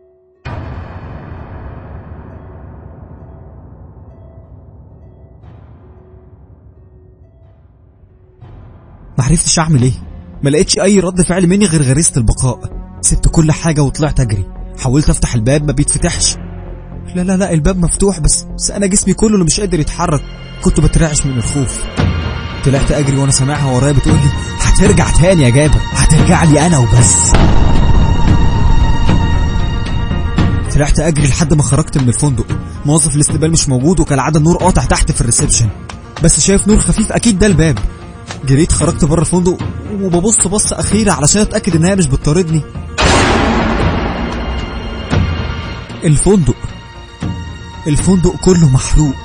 ما عرفتش اعمل ايه ما لقيتش اي رد فعل مني غير غريزه البقاء سبت كل حاجه وطلعت اجري حاولت افتح الباب ما بيتفتحش لا لا لا الباب مفتوح بس بس انا جسمي كله اللي مش قادر يتحرك كنت بترعش من الخوف طلعت اجري وانا سامعها ورايا بتقول لي هترجع تاني يا جابر هترجع لي انا وبس طلعت اجري لحد ما خرجت من الفندق موظف الاستقبال مش موجود وكالعاده النور قاطع تحت في الريسبشن بس شايف نور خفيف اكيد ده الباب جريت خرجت بره الفندق وببص بصه اخيره علشان اتاكد ان هي مش بتطاردني الفندق الفندق كله محروق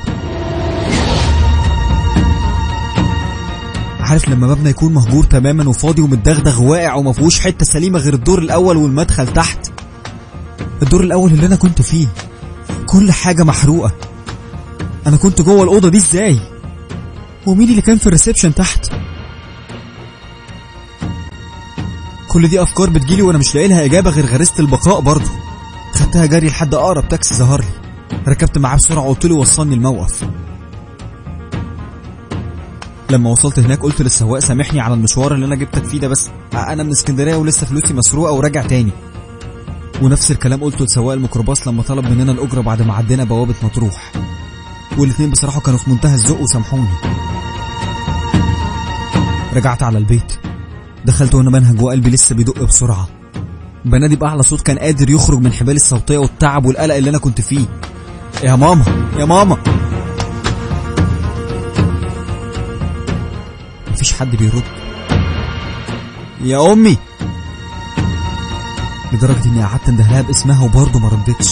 عارف لما مبنى يكون مهجور تماما وفاضي ومتدغدغ واقع وما فيهوش حته سليمه غير الدور الاول والمدخل تحت الدور الاول اللي انا كنت فيه كل حاجه محروقه انا كنت جوه الاوضه دي ازاي ومين اللي كان في الريسبشن تحت كل دي افكار بتجيلي وانا مش لاقي لها اجابه غير غريزه البقاء برضه خدتها جري لحد اقرب تاكسي ظهر لي ركبت معاه بسرعه وقلت له وصلني الموقف لما وصلت هناك قلت للسواق سامحني على المشوار اللي انا جبتك فيه ده بس انا من اسكندريه ولسه فلوسي مسروقه وراجع تاني ونفس الكلام قلته لسواق الميكروباص لما طلب مننا الاجره بعد ما عدينا بوابه مطروح والاتنين بصراحه كانوا في منتهى الذوق وسامحوني رجعت على البيت دخلت وانا بنهج وقلبي لسه بيدق بسرعه بنادي باعلى صوت كان قادر يخرج من حبالي الصوتيه والتعب والقلق اللي انا كنت فيه يا ماما يا ماما مفيش حد بيرد يا امي لدرجه اني قعدت اندهلها باسمها وبرضه ما ردتش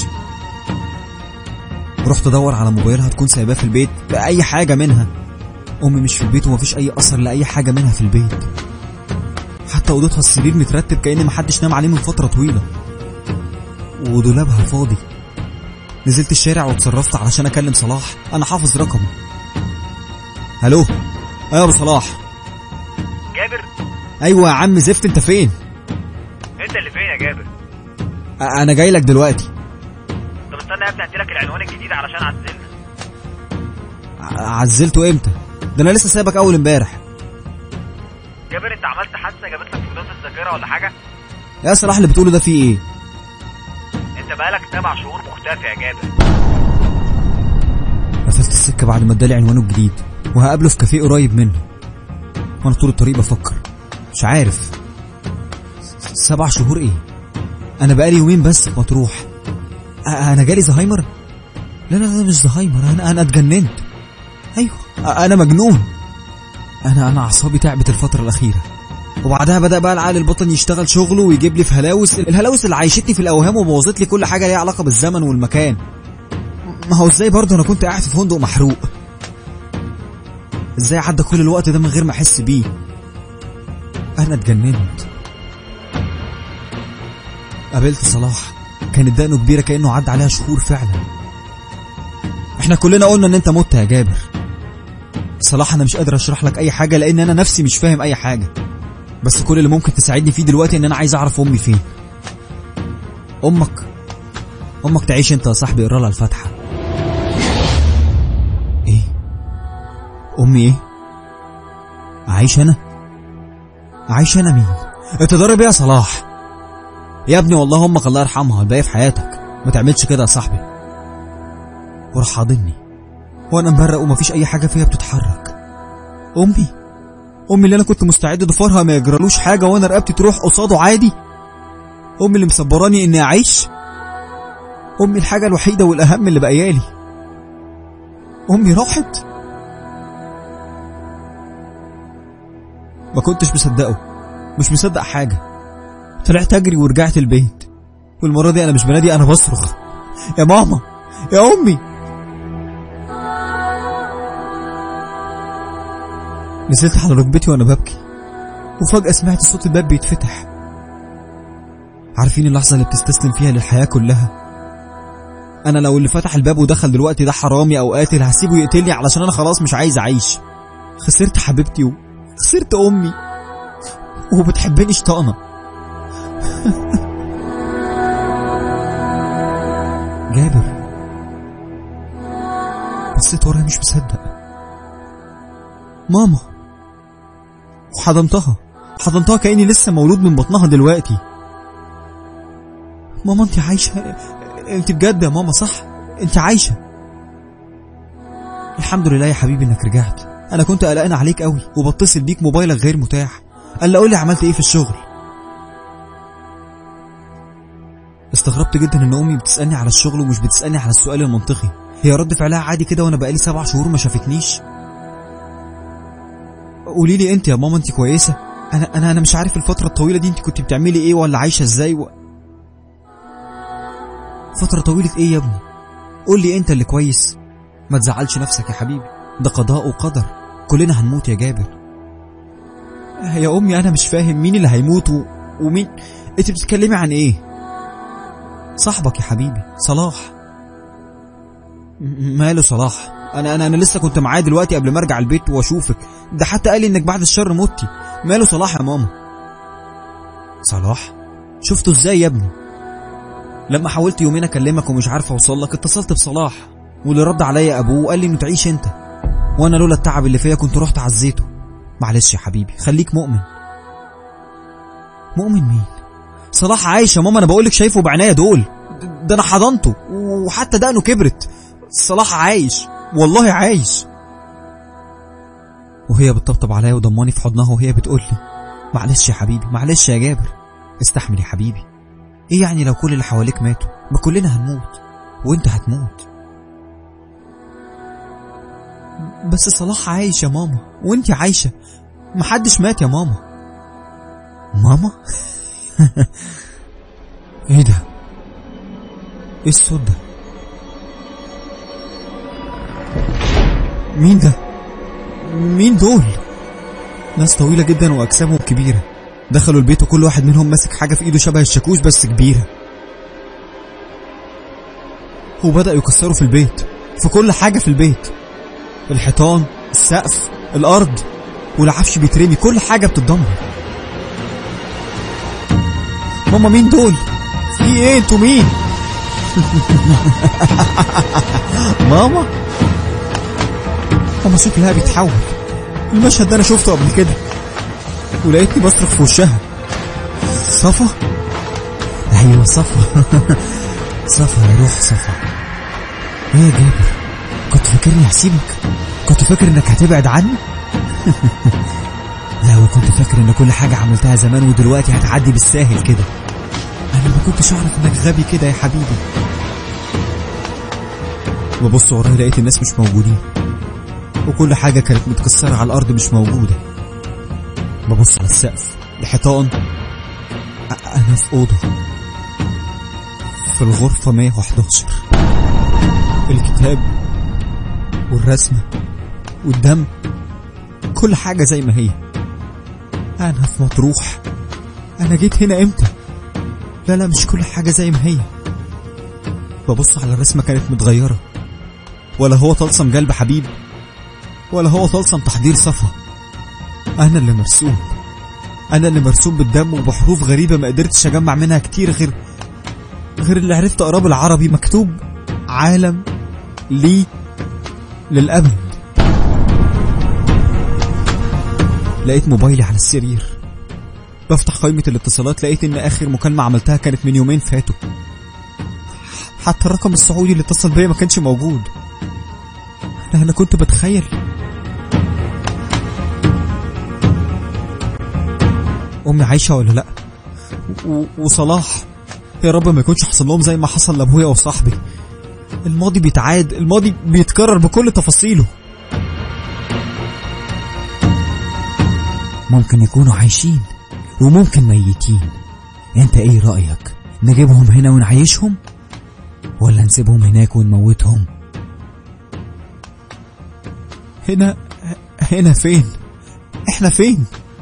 رحت ادور على موبايلها تكون سايباه في البيت باي حاجه منها امي مش في البيت ومفيش اي اثر لاي حاجه منها في البيت حتى اوضتها السرير مترتب كأن محدش نام عليه من فتره طويله ودولابها فاضي نزلت الشارع واتصرفت علشان اكلم صلاح انا حافظ رقمه الو ايوه يا ابو صلاح جابر ايوه يا عم زفت انت فين انت اللي فين يا جابر أ- انا جاي لك دلوقتي طب استنى يا ابني هديلك العنوان الجديد علشان اعزلنا ع- عزلته امتى ده انا لسه سايبك اول امبارح جابر انت عملت حادثه جابت لك فقدان في الذاكره ولا حاجه يا صلاح اللي بتقوله ده فيه ايه انت بقالك سبع شهور مختفي يا جابر قفلت السكه بعد ما ادالي عنوانه الجديد وهقابله في كافيه قريب منه وانا طول الطريق بفكر مش عارف سبع شهور ايه انا بقالي يومين بس في مطروح أ- انا جالي زهايمر لا لا لا مش زهايمر انا انا اتجننت ايوه أ- انا مجنون انا انا اعصابي تعبت الفتره الاخيره وبعدها بدا بقى العقل الباطن يشتغل شغله ويجيب لي في هلاوس الهلاوس اللي عايشتني في الاوهام وبوظت لي كل حاجه ليها علاقه بالزمن والمكان ما هو ازاي برضه انا كنت قاعد في فندق محروق ازاي عدى كل الوقت ده من غير ما احس بيه انا اتجننت قابلت صلاح كانت دقنه كبيره كانه عدى عليها شهور فعلا احنا كلنا قلنا ان انت مت يا جابر صلاح انا مش قادر اشرح لك اي حاجه لان انا نفسي مش فاهم اي حاجه بس كل اللي ممكن تساعدني فيه دلوقتي ان انا عايز اعرف امي فين امك امك تعيش انت يا صاحبي اقرا لها الفاتحه ايه امي ايه عايش انا عايش انا مين انت ضارب ايه يا صلاح يا ابني والله امك الله يرحمها الباقي في حياتك ما تعملش كده يا صاحبي وراح حاضني وانا مبرق ومفيش اي حاجه فيا بتتحرك امي امي اللي انا كنت مستعد ضفارها ما يجرالوش حاجه وانا رقبتي تروح قصاده عادي امي اللي مصبراني اني اعيش امي الحاجه الوحيده والاهم اللي بقيالي امي راحت ما كنتش مصدقه مش مصدق حاجه طلعت اجري ورجعت البيت والمره دي انا مش بنادي انا بصرخ يا ماما يا امي نزلت على ركبتي وانا ببكي وفجأة سمعت صوت الباب بيتفتح عارفين اللحظة اللي بتستسلم فيها للحياة كلها أنا لو اللي فتح الباب ودخل دلوقتي ده حرامي أو قاتل هسيبه يقتلني علشان أنا خلاص مش عايز أعيش خسرت حبيبتي وخسرت أمي وبتحبني شطانة جابر بصيت ورايا مش مصدق ماما وحضنتها حضنتها كأني لسه مولود من بطنها دلوقتي ماما انت عايشة انت بجد يا ماما صح انت عايشة الحمد لله يا حبيبي انك رجعت انا كنت قلقان عليك قوي وبتصل بيك موبايلك غير متاح قال لي قول لي عملت ايه في الشغل استغربت جدا ان امي بتسالني على الشغل ومش بتسالني على السؤال المنطقي هي رد فعلها عادي كده وانا بقالي سبع شهور ما شافتنيش قولي لي انت يا ماما انت كويسه انا انا انا مش عارف الفتره الطويله دي انت كنت بتعملي ايه ولا عايشه ازاي و... فتره طويله ايه يا ابني قول لي انت اللي كويس ما تزعلش نفسك يا حبيبي ده قضاء وقدر كلنا هنموت يا جابر يا امي انا مش فاهم مين اللي هيموت و... ومين انت بتتكلمي عن ايه صاحبك يا حبيبي صلاح م- ماله صلاح انا انا انا لسه كنت معاه دلوقتي قبل ما ارجع البيت واشوفك ده حتى قال لي انك بعد الشر متي ماله صلاح يا ماما صلاح شفته ازاي يا ابني لما حاولت يومين اكلمك ومش عارف اوصل لك اتصلت بصلاح واللي رد عليا ابوه وقال لي انه تعيش انت وانا لولا التعب اللي فيا كنت رحت عزيته معلش يا حبيبي خليك مؤمن مؤمن مين صلاح عايش يا ماما انا بقولك شايفه بعناية دول ده انا حضنته وحتى دقنه كبرت صلاح عايش والله عايش وهي بتطبطب عليا وضماني في حضنها وهي بتقول لي معلش يا حبيبي معلش يا جابر استحمل يا حبيبي ايه يعني لو كل اللي حواليك ماتوا ما كلنا هنموت وانت هتموت بس صلاح عايش يا ماما وانت عايشة محدش مات يا ماما ماما ايه ده ايه الصوت ده مين ده مين دول ناس طويلة جدا واجسامهم كبيرة دخلوا البيت وكل واحد منهم ماسك حاجة في ايده شبه الشاكوش بس كبيرة وبدأوا يكسروا في البيت في كل حاجة في البيت الحيطان السقف الأرض والعفش بيترمي كل حاجة بتتدمر ماما مين دول في ايه انتوا مين ماما ماما شكلها بيتحول المشهد ده انا شفته قبل كده ولقيتني بصرخ في وشها صفا ايوه صفا صفا يا روح صفا ايه يا جابر كنت فاكرني هسيبك كنت فاكر انك هتبعد عني لا وكنت فاكر ان كل حاجة عملتها زمان ودلوقتي هتعدي بالساهل كده انا ما كنتش اعرف انك غبي كده يا حبيبي ببص ورايا لقيت الناس مش موجودين وكل حاجة كانت متكسرة على الأرض مش موجودة ببص على السقف الحيطان أ- أنا في أوضة في الغرفة 111 الكتاب والرسمة والدم كل حاجة زي ما هي أنا في مطروح أنا جيت هنا إمتى لا لا مش كل حاجة زي ما هي ببص على الرسمة كانت متغيرة ولا هو طلسم قلب حبيب ولا هو طلسم تحضير صفا أنا اللي مرسوم أنا اللي مرسوم بالدم وبحروف غريبة ما قدرتش أجمع منها كتير غير غير اللي عرفت أقراه بالعربي مكتوب عالم لي للأبد لقيت موبايلي على السرير بفتح قائمة الاتصالات لقيت إن آخر مكالمة عملتها كانت من يومين فاتوا حتى الرقم السعودي اللي اتصل بيا ما كانش موجود أنا أنا كنت بتخيل أمي عايشة ولا لأ و- و- وصلاح يا رب ما يكونش حصل لهم زي ما حصل لأبويا وصاحبي الماضي بيتعاد الماضي بيتكرر بكل تفاصيله ممكن يكونوا عايشين وممكن ميتين انت ايه رأيك نجيبهم هنا ونعيشهم ولا نسيبهم هناك ونموتهم هنا هنا فين احنا فين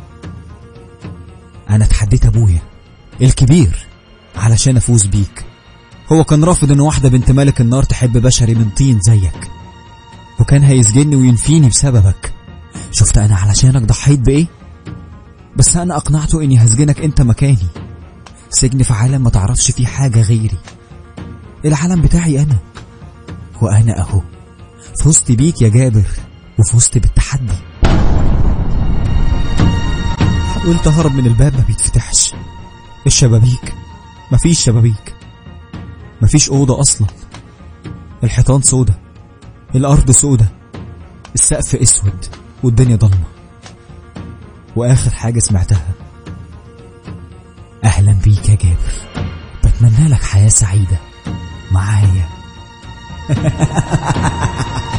انا اتحديت ابويا الكبير علشان افوز بيك هو كان رافض ان واحدة بنت ملك النار تحب بشري من طين زيك وكان هيسجني وينفيني بسببك شفت انا علشانك ضحيت بايه بس انا اقنعته اني هسجنك انت مكاني سجن في عالم ما تعرفش فيه حاجة غيري العالم بتاعي انا وانا اهو فزت بيك يا جابر وفزت بالتحدي حاولت اهرب من الباب ما بيتفتحش الشبابيك مفيش شبابيك مفيش أوضة أصلا الحيطان سودة الأرض سودة السقف أسود والدنيا ضلمة وآخر حاجة سمعتها أهلا بيك يا جابر بتمنى لك حياة سعيدة معايا